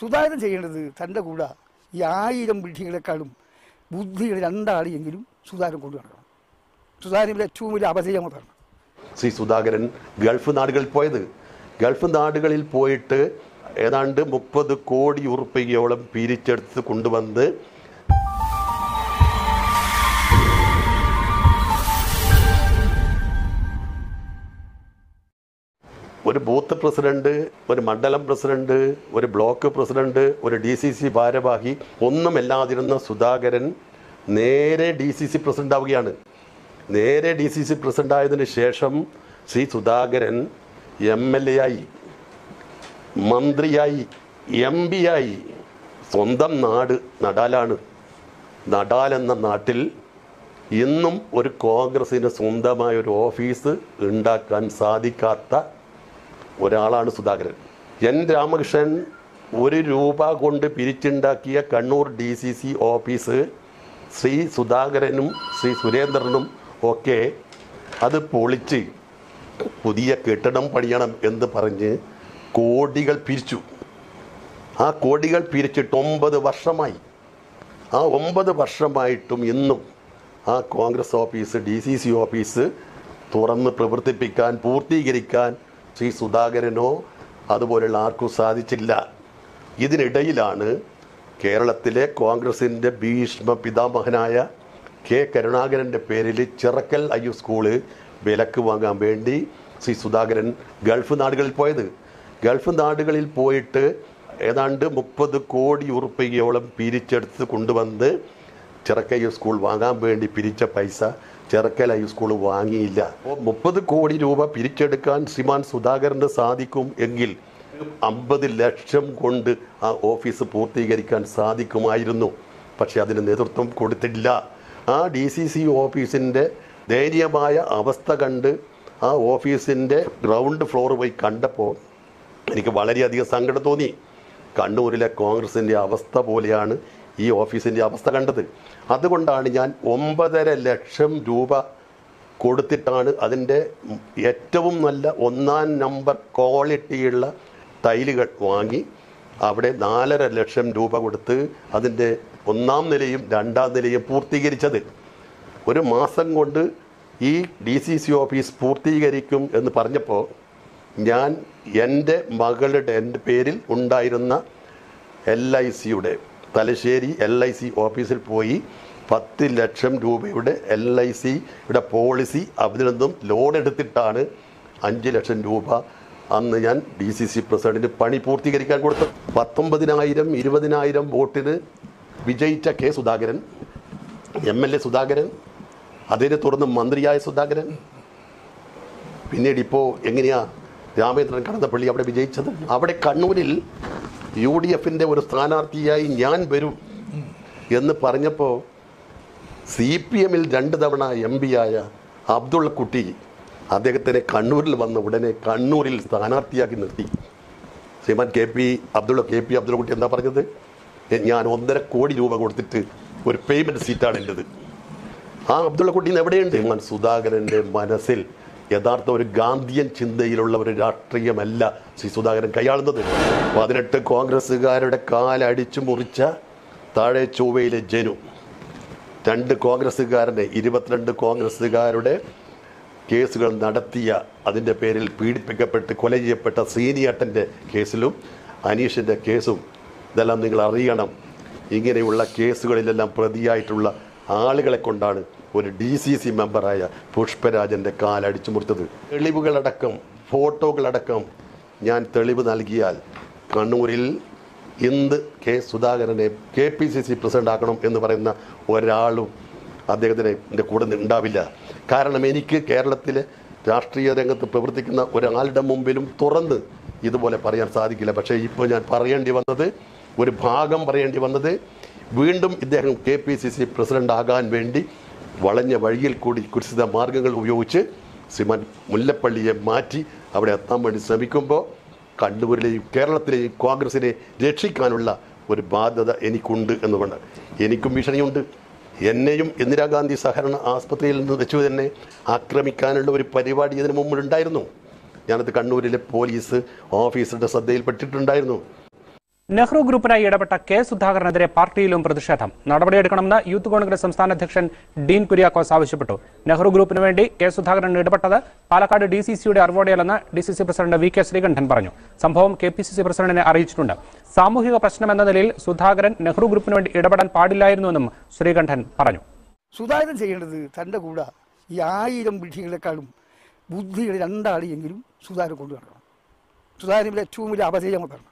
സുധാകരൻ ചെയ്യേണ്ടത് തൻ്റെ കൂടെ ഈ ആയിരം വിഡ്ഢികളെക്കാളും ബുദ്ധികൾ രണ്ടാളെയെങ്കിലും സുധാകരൻ കൊണ്ടു നടക്കണം സുധാകരൻ ഏറ്റവും വലിയ അപജയം അതാണ് ശ്രീ സുധാകരൻ ഗൾഫ് നാടുകളിൽ പോയത് ഗൾഫ് നാടുകളിൽ പോയിട്ട് ഏതാണ്ട് മുപ്പത് കോടി ഉറുപ്പികയോളം പിരിച്ചെടുത്ത് കൊണ്ടുവന്ന് ഒരു ബൂത്ത് പ്രസിഡന്റ് ഒരു മണ്ഡലം പ്രസിഡന്റ് ഒരു ബ്ലോക്ക് പ്രസിഡന്റ് ഒരു ഡി സി സി ഭാരവാഹി ഒന്നുമല്ലാതിരുന്ന സുധാകരൻ നേരെ ഡി സി സി പ്രസിഡന്റ് ആവുകയാണ് നേരെ ഡി സി സി പ്രസിഡന്റ് ആയതിനു ശേഷം Shri Sudhakaran M L A ആയി മന്ത്രിയായി എം പി ആയി സ്വന്തം നാട് നടാലാണ് നടാൽ എന്ന നാട്ടിൽ ഇന്നും ഒരു കോൺഗ്രസിന് സ്വന്തമായ ഒരു ഓഫീസ് ഉണ്ടാക്കാൻ സാധിക്കാത്ത ഒരാളാണ് സുധാകരൻ എൻ രാമകൃഷ്ണൻ ഒരു രൂപ കൊണ്ട് പിരിച്ചുണ്ടാക്കിയ Kannur D C C office Shri സുധാകരനും ശ്രീ സുരേന്ദ്രനും ഒക്കെ അത് പൊളിച്ച് പുതിയ കെട്ടിടം പണിയണം എന്ന് പറഞ്ഞ് കോടികൾ പിരിച്ചു ആ കോടികൾ പിരിച്ചിട്ട് ഒമ്പത് വർഷമായി ആ ഒമ്പത് വർഷമായിട്ടും ഇന്നും ആ Congress office D C C office തുറന്ന് പ്രവർത്തിപ്പിക്കാൻ പൂർത്തീകരിക്കാൻ ശ്രീ സുധാകരനോ അതുപോലുള്ള ആർക്കും സാധിച്ചില്ല ഇതിനിടയിലാണ് കേരളത്തിലെ കോൺഗ്രസിൻ്റെ ഭീഷ്മ പിതാമഹനായ കെ കരുണാകരൻ്റെ പേരിൽ ചിറക്കൽ ഐ യു സ്കൂള് വിലക്ക് വാങ്ങാൻ വേണ്ടി ശ്രീ സുധാകരൻ ഗൾഫ് നാടുകളിൽ പോയത് ഗൾഫ് നാടുകളിൽ പോയിട്ട് ഏതാണ്ട് മുപ്പത് കോടി ഉറുപ്പികയോളം പിരിച്ചെടുത്ത് കൊണ്ടുവന്ന് ചിറക്കൽ ഐ യു സ്കൂൾ വാങ്ങാൻ വേണ്ടി പിരിച്ച പൈസ ചിറക്കൽ ഐ യു സ്കൂൾ വാങ്ങിയില്ല അപ്പോൾ മുപ്പത് കോടി രൂപ പിരിച്ചെടുക്കാൻ ശ്രീമാൻ സുധാകരന് സാധിക്കും എങ്കിൽ അമ്പത് ലക്ഷം കൊണ്ട് ആ ഓഫീസ് പൂർത്തീകരിക്കാൻ സാധിക്കുമായിരുന്നു പക്ഷെ അതിന് നേതൃത്വം കൊടുത്തില്ല ആ ഡി സി സി ഓഫീസിൻ്റെ ദയനീയമായ അവസ്ഥ കണ്ട് ആ ഓഫീസിൻ്റെ ഗ്രൗണ്ട് ഫ്ലോർ പോയി കണ്ടപ്പോൾ എനിക്ക് വളരെയധികം സങ്കടം തോന്നി കണ്ണൂരിലെ കോൺഗ്രസിൻ്റെ അവസ്ഥ പോലെയാണ് ഈ ഓഫീസിൻ്റെ അവസ്ഥ കണ്ടത് അതുകൊണ്ടാണ് ഞാൻ ഒമ്പതര ലക്ഷം രൂപ കൊടുത്തിട്ടാണ് അതിൻ്റെ ഏറ്റവും നല്ല ഒന്നാം നമ്പർ ക്വാളിറ്റിയുള്ള ടൈലുകൾ വാങ്ങി അവിടെ നാലര ലക്ഷം രൂപ കൊടുത്ത് അതിൻ്റെ ഒന്നാം നിലയും രണ്ടാം നിലയും പൂർത്തീകരിച്ചത് ഒരു മാസം കൊണ്ട് ഈ ഡി സി സി ഓഫീസ് പൂർത്തീകരിക്കും എന്ന് പറഞ്ഞപ്പോൾ ഞാൻ എൻ്റെ മകളുടെ എൻ്റെ പേരിൽ ഉണ്ടായിരുന്ന എൽ ഐ സിയുടെ തലശ്ശേരി എൽ ഐ സി ഓഫീസിൽ പോയി പത്ത് ലക്ഷം രൂപയുടെ എൽ ഐ സിയുടെ പോളിസി അതിൽ നിന്നും ലോൺ എടുത്തിട്ടാണ് അഞ്ച് ലക്ഷം രൂപ അന്ന് ഞാൻ ഡി സി സി പ്രസിഡന്റിന് പണി പൂർത്തീകരിക്കാൻ കൊടുത്തു പത്തൊമ്പതിനായിരം ഇരുപതിനായിരം വോട്ടിന് വിജയിച്ച K Sudhakaran M L A Sudhakaran അതിനെ തുടർന്ന് മന്ത്രിയായ സുധാകരൻ പിന്നീട് ഇപ്പോൾ എങ്ങനെയാ രാമേന്ദ്രൻ കടന്നപ്പള്ളി അവിടെ വിജയിച്ചത് അവിടെ കണ്ണൂരിൽ യു ഡി എഫിൻ്റെ ഒരു സ്ഥാനാർത്ഥിയായി ഞാൻ വരും എന്ന് പറഞ്ഞപ്പോൾ സി പി എമ്മിൽ രണ്ട് തവണ എം ആയ അബ്ദുള്ള കുട്ടി അദ്ദേഹത്തിനെ കണ്ണൂരിൽ വന്ന ഉടനെ കണ്ണൂരിൽ സ്ഥാനാർത്ഥിയാക്കി നിർത്തി ശ്രീമാൻ K P Abdullah K P Abdullakutty എന്താ പറഞ്ഞത് "എ, ഞാൻ ഒന്നര കോടി രൂപ കൊടുത്തിട്ട് ഒരു പേയ്മെൻറ്റ് സീറ്റാണ് എൻ്റെത് ആ അബ്ദുള്ള കുട്ടീന്ന് എവിടെയുണ്ട് ശ്രീമാൻ സുധാകരൻ്റെ മനസ്സിൽ യഥാർത്ഥ ഒരു ഗാന്ധിയൻ ചിന്തയിലുള്ള ഒരു രാഷ്ട്രീയമല്ല ശ്രീ സുധാകരൻ കൈയാളുന്നത് പതിനെട്ട് കോൺഗ്രസ്സുകാരുടെ കാലടിച്ചു മുറിച്ച താഴെ ചൊവ്വയിലെ ജനു രണ്ട് കോൺഗ്രസ്സുകാരനെ ഇരുപത്തിരണ്ട് കോൺഗ്രസ്സുകാരുടെ കേസുകൾ നടത്തിയ അതിൻ്റെ പേരിൽ പീഡിപ്പിക്കപ്പെട്ട് കൊല ചെയ്യപ്പെട്ട ശ്രീനിയേട്ടൻ്റെ കേസിലും അനീഷിൻ്റെ കേസും ഇതെല്ലാം നിങ്ങൾ അറിയണം ഇങ്ങനെയുള്ള കേസുകളിലെല്ലാം പ്രതിയായിട്ടുള്ള ആളുകളെ കൊണ്ടാണ് ഒരു ഡി സി സി മെമ്പറായ പുഷ്പരാജൻ്റെ കാലടിച്ചു മുറിച്ചത് തെളിവുകളടക്കം ഫോട്ടോകളടക്കം ഞാൻ തെളിവ് നൽകിയാൽ കണ്ണൂരിൽ ഇന്ന് കെ സുധാകരനെ K P C C president ആക്കണം എന്ന് പറയുന്ന ഒരാളും അദ്ദേഹത്തിന് എൻ്റെ കൂടെ ഉണ്ടാവില്ല കാരണം എനിക്ക് കേരളത്തിലെ രാഷ്ട്രീയ രംഗത്ത് പ്രവർത്തിക്കുന്ന ഒരാളുടെ മുമ്പിലും തുറന്ന് ഇതുപോലെ പറയാൻ സാധിക്കില്ല പക്ഷേ ഇപ്പോൾ ഞാൻ പറയേണ്ടി വന്നത് ഒരു ഭാഗം പറയേണ്ടി വന്നത് വീണ്ടും ഇദ്ദേഹം K P C C president ആകാൻ വേണ്ടി വളഞ്ഞ വഴിയിൽ കൂടി കുരിശിത മാർഗങ്ങൾ ഉപയോഗിച്ച് ശ്രീമാൻ മുല്ലപ്പള്ളിയെ മാറ്റി അവിടെ എത്താൻ വേണ്ടി ശ്രമിക്കുമ്പോൾ കണ്ണൂരിലെയും കേരളത്തിലെയും കോൺഗ്രസിനെ രക്ഷിക്കാനുള്ള ഒരു ബാധ്യത എനിക്കുണ്ട് എന്നുകൊണ്ട് എനിക്കും ഭീഷണിയുണ്ട് എന്നെയും ഇന്ദിരാഗാന്ധി സഹകരണ ആസ്പത്രിയിൽ നിന്ന് വെച്ച് തന്നെ ആക്രമിക്കാനുള്ള ഒരു പരിപാടി ഇതിനു മുമ്പുണ്ടായിരുന്നു ഞാനത് കണ്ണൂരിലെ പോലീസ് ഓഫീസറുടെ ശ്രദ്ധയിൽപ്പെട്ടിട്ടുണ്ടായിരുന്നു നെഹ്റു ഗ്രൂപ്പിനായി ഇടപെട്ട കെ സുധാകരനെതിരെ പാർട്ടിയിലും പ്രതിഷേധം നടപടിയെടുക്കണമെന്ന് യൂത്ത് കോൺഗ്രസ് സംസ്ഥാന അധ്യക്ഷൻ ഡീൻ കുര്യാക്കോസ് ആവശ്യപ്പെട്ടു നെഹ്റു ഗ്രൂപ്പിന് വേണ്ടി കെ സുധാകരൻ ഇടപെട്ടത് പാലക്കാട് ഡി സി സിയുടെ അറിവോടെയല്ലെന്ന് D C C president V K Sreekandan പറഞ്ഞു സംഭവം കെ പി സി സി പ്രസിഡന്റിനെ അറിയിച്ചിട്ടുണ്ട് സാമൂഹിക പ്രശ്നം എന്ന നിലയിൽ സുധാകരൻ നെഹ്റു ഗ്രൂപ്പിന് വേണ്ടി ഇടപെടാൻ പാടില്ലായിരുന്നുവെന്നും ശ്രീകണ്ഠൻ പറഞ്ഞു സുധാകരൻ ചെയ്യേണ്ടത് തൻ്റെ കൂടെ ഈ ആയിരം വിഡ്ഢികളെക്കാളും ബുദ്ധികൾ രണ്ടാളെയെങ്കിലും സുധാകരൻ കൊണ്ടു നടക്കണം സുധാകരനിലെ ഏറ്റവും വലിയ അപജയം അതാണ്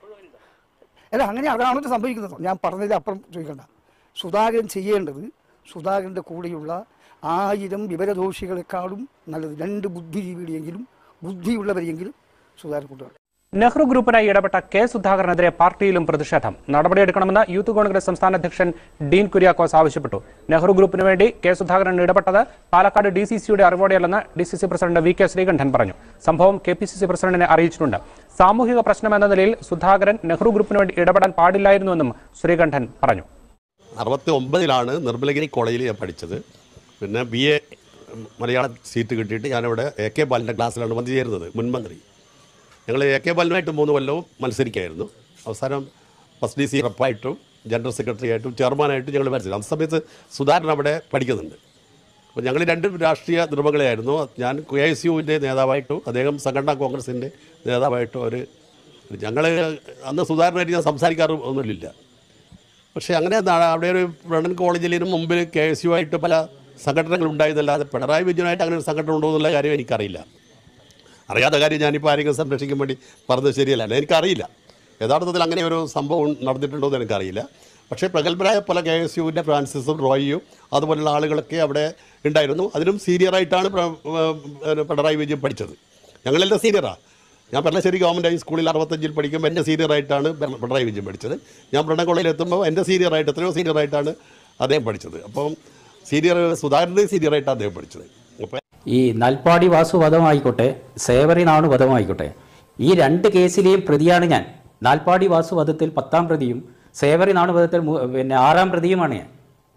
അല്ല അങ്ങനെ അതാണല്ലോ സംഭവിക്കുന്നത് ഞാൻ പറഞ്ഞതിൽ അപ്പുറം ചോദിക്കണ്ട സുധാകരൻ ചെയ്യേണ്ടത് സുധാകരൻ്റെ കൂടെയുള്ള ആയിരം വിവരദോഷികളെക്കാളും നല്ലത് രണ്ട് ബുദ്ധിജീവികളെയെങ്കിലും ബുദ്ധിയുള്ളവരെയെങ്കിലും സുധാകരൻ കൊണ്ടുവരണം നെഹ്റു ഗ്രൂപ്പിനായി ഇടപെട്ട കെ സുധാകരനെതിരെ പാർട്ടിയിലും പ്രതിഷേധം നടപടിയെടുക്കണമെന്ന് യൂത്ത് കോൺഗ്രസ് സംസ്ഥാന അധ്യക്ഷൻ ഡീൻ കുര്യാക്കോസ് ആവശ്യപ്പെട്ടു നെഹ്റു ഗ്രൂപ്പിന് വേണ്ടി കെ സുധാകരൻ ഇടപെട്ടത് പാലക്കാട് ഡി സി സിയുടെ അറിവോടെയല്ലെന്ന് D C C president V K Sreekandan പറഞ്ഞു സംഭവം കെ പി സി സി പ്രസിഡന്റിനെ അറിയിച്ചിട്ടുണ്ട് സാമൂഹിക പ്രശ്നം എന്ന നിലയിൽ സുധാകരൻ നെഹ്റു ഗ്രൂപ്പിന് വേണ്ടി ഇടപെടാൻ പാടില്ലായിരുന്നുവെന്നും ശ്രീകണ്ഠൻ പറഞ്ഞു അറുപത്തി ഒമ്പതിലാണ് നിർമ്മലഗിരി കോളേജിൽ ഞാൻ പഠിച്ചത് പിന്നെ ബി എ മലയാളം സീറ്റ് കിട്ടിയിട്ട് ഞാനിവിടെ എ കെ ബാലിൻ്റെ ക്ലാസ്സിലാണ് വന്നു ചേരുന്നത് മുൻമന്ത്രി ഞങ്ങൾ എ കെ ബാലിനായിട്ട് മൂന്ന് കൊല്ലവും മത്സരിക്കായിരുന്നു അവസാനം ഫസ്റ്റ് ഡി സി റപ്പായിട്ടും ജനറൽ സെക്രട്ടറി ആയിട്ടും ചെയർമാനായിട്ടും ഞങ്ങൾ മത്സരിച്ചു ആ സമയത്ത് സുധാകരൻ അവിടെ പഠിക്കുന്നുണ്ട് അപ്പോൾ ഞങ്ങൾ രണ്ടും രാഷ്ട്രീയ ദ്രുവകളെയായിരുന്നു ഞാൻ കെ എസ് യുവിൻ്റെ നേതാവായിട്ടും അദ്ദേഹം സംഘടനാ കോൺഗ്രസിൻ്റെ നേതാവായിട്ടും അവർ ഞങ്ങൾ അന്ന് സുധാകരനായിട്ട് ഞാൻ സംസാരിക്കാറ് ഒന്നുമില്ല പക്ഷേ അങ്ങനെ നാ- അവിടെ ഒരു ബ്രണ്ണൻ കോളേജിലും മുമ്പിൽ കെ എസ് യു ആയിട്ട് പല സംഘടനകൾ ഉണ്ടായതല്ലാതെ പിണറായി വിജയനായിട്ട് അങ്ങനെ ഒരു സംഘടന ഉണ്ടോ എന്നുള്ള കാര്യം എനിക്കറിയില്ല അറിയാത്ത കാര്യം ഞാനിപ്പോൾ ആരെങ്കിലും സംരക്ഷിക്കാൻ വേണ്ടി പറഞ്ഞത് ശരിയല്ല എനിക്കറിയില്ല യഥാർത്ഥത്തിൽ അങ്ങനെ ഒരു സംഭവം നടന്നിട്ടുണ്ടോ എന്ന് എനിക്കറിയില്ല പക്ഷേ പ്രഗത്ഭരായ പല കെ എസ് യുവിൻ്റെ ഫ്രാൻസിസും റോയിയും അതുപോലുള്ള ആളുകളൊക്കെ അവിടെ ഉണ്ടായിരുന്നു അതിലും സീനിയറായിട്ടാണ് പ്ര- ഏഹ് പിണറായി വിജയൻ പഠിച്ചത് ഞങ്ങളെല്ലാം സീനിയറാണ് ഞാൻ പെർളശ്ശേരി ഗവൺമെൻറ് ഹൈസ്കൂളിൽ അറുപത്തഞ്ചിൽ പഠിക്കുമ്പോൾ എൻ്റെ സീനിയറായിട്ടാണ് പിണ- പിണറായി വിജയൻ പഠിച്ചത് ഞാൻ ബ്രണ്ണൻ കോളേജിൽ എത്തുമ്പോൾ എൻ്റെ സീനിയറായിട്ട് എത്രയോ സീനിയറായിട്ടാണ് അദ്ദേഹം പഠിച്ചത് അപ്പം സീനിയർ സുധാകരൻ്റെ സീനിയറായിട്ടാണ് അദ്ദേഹം പഠിച്ചത് അപ്പോൾ ഈ നൽപ്പാടി വാസു വധമായിക്കോട്ടെ സേവറി നാണു വധമായിക്കോട്ടെ ഈ രണ്ട് കേസിലെയും പ്രതിയാണ് ഞാൻ നാൽപ്പാടി വാസു വധത്തിൽ പത്താം പ്രതിയും സേവറി നാണു വധത്തിൽ മു- പിന്നെ ആറാം പ്രതിയുമാണ് ഞാൻ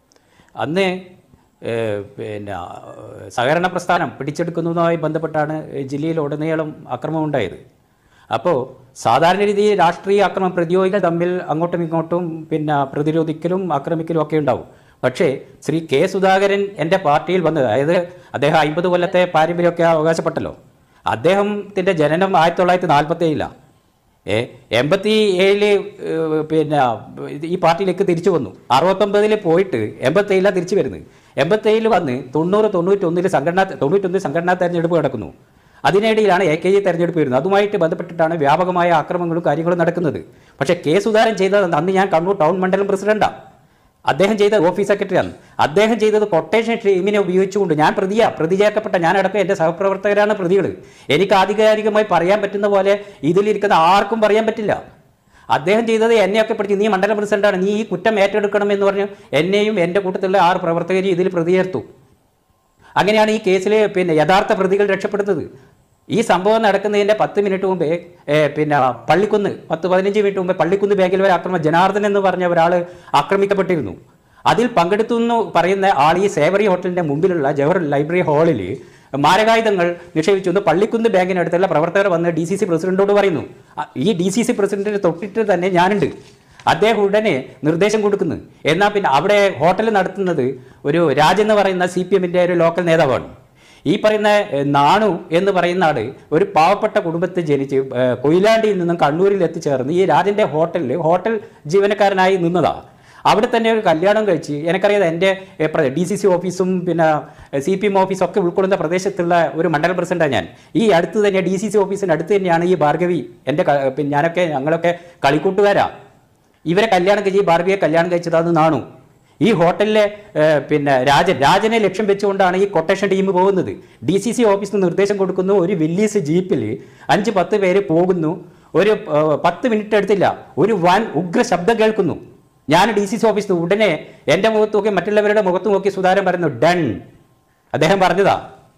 അന്ന് ഏഹ്, പിന്നെ ഏഹ്, സഹകരണ പ്രസ്ഥാനം പിടിച്ചെടുക്കുന്നതുമായി ബന്ധപ്പെട്ടാണ് ജില്ലയിൽ ഉടനീളം അക്രമം ഉണ്ടായത് അപ്പോൾ സാധാരണ രീതിയിൽ രാഷ്ട്രീയ അക്രമ പ്രതിയോഗികൾ തമ്മിൽ അങ്ങോട്ടും ഇങ്ങോട്ടും പിന്നെ പ്രതിരോധിക്കലും ആക്രമിക്കലും ഒക്കെ ഉണ്ടാവും പക്ഷേ ശ്രീ കെ സുധാകരൻ എൻ്റെ പാർട്ടിയിൽ വന്ന് അതായത് അദ്ദേഹം അമ്പത് കൊല്ലത്തെ പാരമ്പര്യമൊക്കെ അവകാശപ്പെട്ടല്ലോ അദ്ദേഹത്തിൻ്റെ ജനനം ആയിരത്തി തൊള്ളായിരത്തി നാൽപ്പത്തി ഏഴിലാണ് ഏ എൺപത്തി ഏഴില് പിന്നെ ഇത് ഈ പാർട്ടിയിലേക്ക് തിരിച്ചു വന്നു അറുപത്തൊമ്പതിൽ പോയിട്ട് എൺപത്തേഴിലാണ് തിരിച്ചു വരുന്നത് എൺപത്തേഴിൽ വന്ന് തൊണ്ണൂറ് തൊണ്ണൂറ്റൊന്നിൽ സംഘടനാ തൊണ്ണൂറ്റൊന്നിൽ സംഘടനാ തെരഞ്ഞെടുപ്പ് നടക്കുന്നു അതിനിടയിലാണ് എ കെ ജി തെരഞ്ഞെടുപ്പ് വരുന്നത് അതുമായിട്ട് ബന്ധപ്പെട്ടിട്ടാണ് വ്യാപകമായ ആക്രമണങ്ങളും കാര്യങ്ങളും നടക്കുന്നത് പക്ഷേ കെ സുധാകരൻ ചെയ്തത് അന്ന് ഞാൻ കണ്ണൂർ ടൗൺ മണ്ഡലം പ്രസിഡന്റാണ് അദ്ദേഹം ചെയ്തത് ഓഫീസ് സെക്രട്ടറിയാണ് അദ്ദേഹം ചെയ്തത് കൊട്ടേഷൻ ടീമിനെ ഉപയോഗിച്ചുകൊണ്ട് ഞാൻ പ്രതിയാ പ്രതി ചേർക്കപ്പെട്ട ഞാനടക്കം എൻ്റെ സഹപ്രവർത്തകരാണ് പ്രതികൾ എനിക്ക് ആധികാരികമായി പറയാൻ പറ്റുന്ന പോലെ ഇതിലിരിക്കുന്ന ആർക്കും പറയാൻ പറ്റില്ല അദ്ദേഹം ചെയ്തത് എന്നെയൊക്കെ പഠിച്ച് നീ മണ്ഡലം പ്രസിഡന്റാണ് നീ ഈ കുറ്റം ഏറ്റെടുക്കണം എന്ന് പറഞ്ഞു എന്നെയും എൻ്റെ കൂട്ടത്തിലുള്ള ആറ് പ്രവർത്തകരെയും ഇതിൽ പ്രതി ചേർത്തു അങ്ങനെയാണ് ഈ കേസിലെ പിന്നെ യഥാർത്ഥ പ്രതികൾ രക്ഷപ്പെടുന്നത് ഈ സംഭവം നടക്കുന്നതിൻ്റെ പത്ത് മിനിറ്റ് മുമ്പേ ഏ, പിന്നെ പള്ളിക്കുന്ന് പത്ത് പതിനഞ്ച് മിനിറ്റ് മുമ്പേ പള്ളിക്കുന്ന് ബാങ്കിൽ ഒരു ആക്രമണം ജനാർദ്ദൻ എന്ന് പറഞ്ഞ ഒരാൾ ആക്രമിക്കപ്പെട്ടിരുന്നു അതിൽ പങ്കെടുത്തു എന്ന് പറയുന്ന ആൾ ഈ സേവറി ഹോട്ടലിൻ്റെ മുമ്പിലുള്ള ജവഹർ ലൈബ്രറി ഹാളിൽ മാരകായുധങ്ങൾ നിക്ഷേപിച്ചു എന്ന് പള്ളിക്കുന്ന് ബാങ്കിനടുത്തുള്ള പ്രവർത്തകർ വന്ന് ഡി സി സി പ്രസിഡന്റോട് പറയുന്നു അ- ഈ ഡി സി സി പ്രസിഡന്റിന് തൊട്ടിട്ട് തന്നെ ഞാനുണ്ട് അദ്ദേഹം ഉടനെ നിർദ്ദേശം കൊടുക്കുന്നു എന്നാൽ പിന്നെ അവിടെ ഹോട്ടൽ നടത്തുന്നത് ഒരു രാജ് എന്ന് പറയുന്ന സി പി എമ്മിൻ്റെ ഒരു ലോക്കൽ നേതാവാണ് ഈ പറയുന്ന ഏഹ്, നാണു എന്ന് പറയുന്ന ആള് ഒരു പാവപ്പെട്ട കുടുംബത്തിൽ ജനിച്ച് ഏഹ്, കൊയിലാണ്ടിയിൽ നിന്നും കണ്ണൂരിൽ എത്തിച്ചേർന്ന് ഈ രാജന്റെ ഹോട്ടലിൽ ഹോട്ടൽ ജീവനക്കാരനായി നിന്നതാ അവിടെ തന്നെ ഒരു കല്യാണം കഴിച്ച് എനിക്കറിയാം എൻ്റെ ഡി സി സി ഓഫീസും പിന്നെ സി പി എം ഓഫീസും ഒക്കെ ഉൾക്കൊള്ളുന്ന പ്രദേശത്തുള്ള ഒരു മണ്ഡലം പ്രസിഡന്റാണ് ഞാൻ ഈ അടുത്ത് തന്നെ ഡി സി സി ഓഫീസിൻ്റെ അടുത്ത് തന്നെയാണ് ഈ ഭാർഗവി എൻ്റെ ക- പിന്നെ ഞാനൊക്കെ ഞങ്ങളൊക്കെ കളിക്കൂട്ടുകാരാ ഇവരെ കല്യാണം കഴിച്ച് ഈ ബാർബിയെ കല്യാണം കഴിച്ചതാന്ന് നാണു ഈ ഹോട്ടലിലെ ഏഹ്, പിന്നെ രാജൻ രാജനെ ലക്ഷ്യം വെച്ചുകൊണ്ടാണ് ഈ കൊട്ടേഷൻ ടീം പോകുന്നത് ഡി സി സി ഓഫീസിൽ നിന്ന് നിർദ്ദേശം കൊടുക്കുന്നു ഒരു വില്ലീസ് ജീപ്പിൽ അഞ്ച് പത്ത് പേര് പോകുന്നു ഒരു ഏഹ്, പത്ത് മിനിറ്റ് എടുത്തില്ല ഒരു വൻ ഉഗ്ര ശബ്ദം കേൾക്കുന്നു ഞാൻ ഡി സി സി ഓഫീസിൽ ഉടനെ എൻ്റെ മുഖത്ത് നോക്കി മറ്റുള്ളവരുടെ മുഖത്ത് നോക്കി സുധാരൻ പറയുന്നു ഡൺ അദ്ദേഹം പറഞ്ഞതാ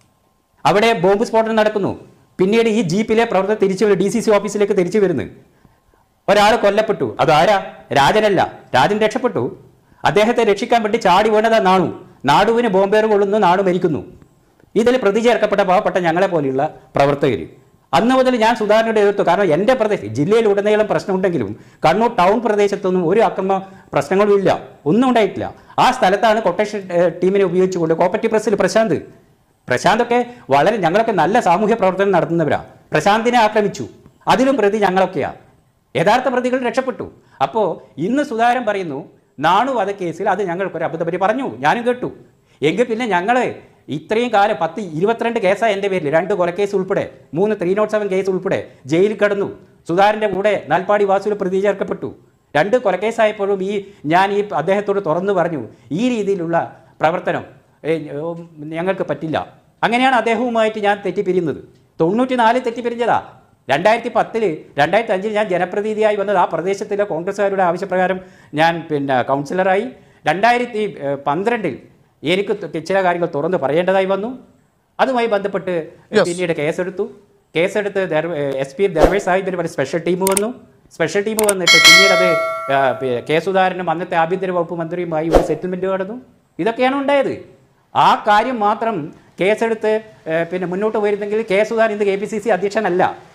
അവിടെ ബോംബ് സ്ഫോടനം നടക്കുന്നു പിന്നീട് ഈ ജീപ്പിലെ പ്രവർത്തകർ തിരിച്ചു ഡി സി സി ഓഫീസിലേക്ക് തിരിച്ചു വരുന്നു ഒരാൾ കൊല്ലപ്പെട്ടു അതാരാ രാജനല്ല രാജൻ രക്ഷപ്പെട്ടു അദ്ദേഹത്തെ രക്ഷിക്കാൻ വേണ്ടി ചാടി വീണതാ നാണു നാടുവിന് ബോംബേറ് കൊള്ളുന്നു നാടു മരിക്കുന്നു ഇതിൽ പ്രതി ചേർക്കപ്പെട്ട പാവപ്പെട്ട ഞങ്ങളെ പോലെയുള്ള പ്രവർത്തകർ അന്ന് മുതൽ ഞാൻ സുധാകരനോട് എതിർത്തു കാരണം എൻ്റെ പ്രദേശം ജില്ലയിൽ ഉടനീളം പ്രശ്നമുണ്ടെങ്കിലും കണ്ണൂർ ടൗൺ പ്രദേശത്തൊന്നും ഒരു അക്രമ പ്രശ്നങ്ങളും ഇല്ല ഒന്നും ഉണ്ടായിട്ടില്ല ആ സ്ഥലത്താണ് കൊട്ടേഷൻ ഏഹ്, ടീമിനെ ഉപയോഗിച്ചുകൊണ്ട് കോപ്പറേറ്റീവ് പ്രസ്സിൽ പ്രശാന്ത് പ്രശാന്തൊക്കെ വളരെ ഞങ്ങളൊക്കെ നല്ല സാമൂഹ്യ പ്രവർത്തനം നടത്തുന്നവരാ പ്രശാന്തിനെ ആക്രമിച്ചു അതിലും പ്രതി ഞങ്ങളൊക്കെയാണ് യഥാർത്ഥ പ്രതികൾ രക്ഷപ്പെട്ടു അപ്പോൾ ഇന്ന് സുധാകരൻ പറയുന്നു നാണു വധക്കേസിൽ അത് ഞങ്ങൾക്കൊരു അബദ്ധപരി പറഞ്ഞു ഞാനും കേട്ടു എങ്കിൽ പിന്നെ ഞങ്ങൾ ഇത്രയും കാലം പത്ത് ഇരുപത്തിരണ്ട് കേസാണ് എൻ്റെ പേരിൽ രണ്ട് കൊലക്കേസ് ഉൾപ്പെടെ മൂന്ന് ത്രീ നോട്ട് സെവൻ കേസ് ഉൾപ്പെടെ ജയിലിൽ കിടന്നു സുധാകരൻ്റെ കൂടെ നാൽപ്പാടി വാസുവിൽ പ്രതി ചേർക്കപ്പെട്ടു രണ്ട് കൊലക്കേസായപ്പോഴും ഈ ഞാൻ ഈ അദ്ദേഹത്തോട് തുറന്നു പറഞ്ഞു ഈ രീതിയിലുള്ള പ്രവർത്തനം ഏ, ഉം, ഞങ്ങൾക്ക് പറ്റില്ല അങ്ങനെയാണ് അദ്ദേഹവുമായിട്ട് ഞാൻ തെറ്റിപ്പിരിയുന്നത് തൊണ്ണൂറ്റി നാലിൽ തെറ്റിപ്പിരിഞ്ഞതാ രണ്ടായിരത്തി പത്തില് രണ്ടായിരത്തി അഞ്ചിൽ ഞാൻ ജനപ്രതിനിധിയായി വന്നത് ആ പ്രദേശത്തിലെ കോൺഗ്രസ്സുകാരുടെ ആവശ്യപ്രകാരം ഞാൻ പിന്നെ കൗൺസിലറായി രണ്ടായിരത്തി ഏഹ്, പന്ത്രണ്ടിൽ എനിക്ക് ത- ചില കാര്യങ്ങൾ തുറന്ന് പറയേണ്ടതായി വന്നു അതുമായി ബന്ധപ്പെട്ട് പിന്നീട് കേസെടുത്തു കേസെടുത്ത് എസ് പി ദർവേഷ് സാഹിബിന് ഒരു സ്പെഷ്യൽ ടീം വന്നു സ്പെഷ്യൽ ടീം വന്നിട്ട് പിന്നീട് അത് ആ, പി- കെ സുധാകരനും അന്നത്തെ ആഭ്യന്തര വകുപ്പ് മന്ത്രിയുമായി ഒരു സെറ്റിൽമെൻറ്റ് നടന്നു ഇതൊക്കെയാണ് ഉണ്ടായത് ആ കാര്യം മാത്രം കേസെടുത്ത് ഏ, പിന്നെ മുന്നോട്ട് പോയിരുന്നെങ്കിൽ കെ സുധാകരൻ ഇന്ന് കെ പി സി സി അധ്യക്ഷനല്ല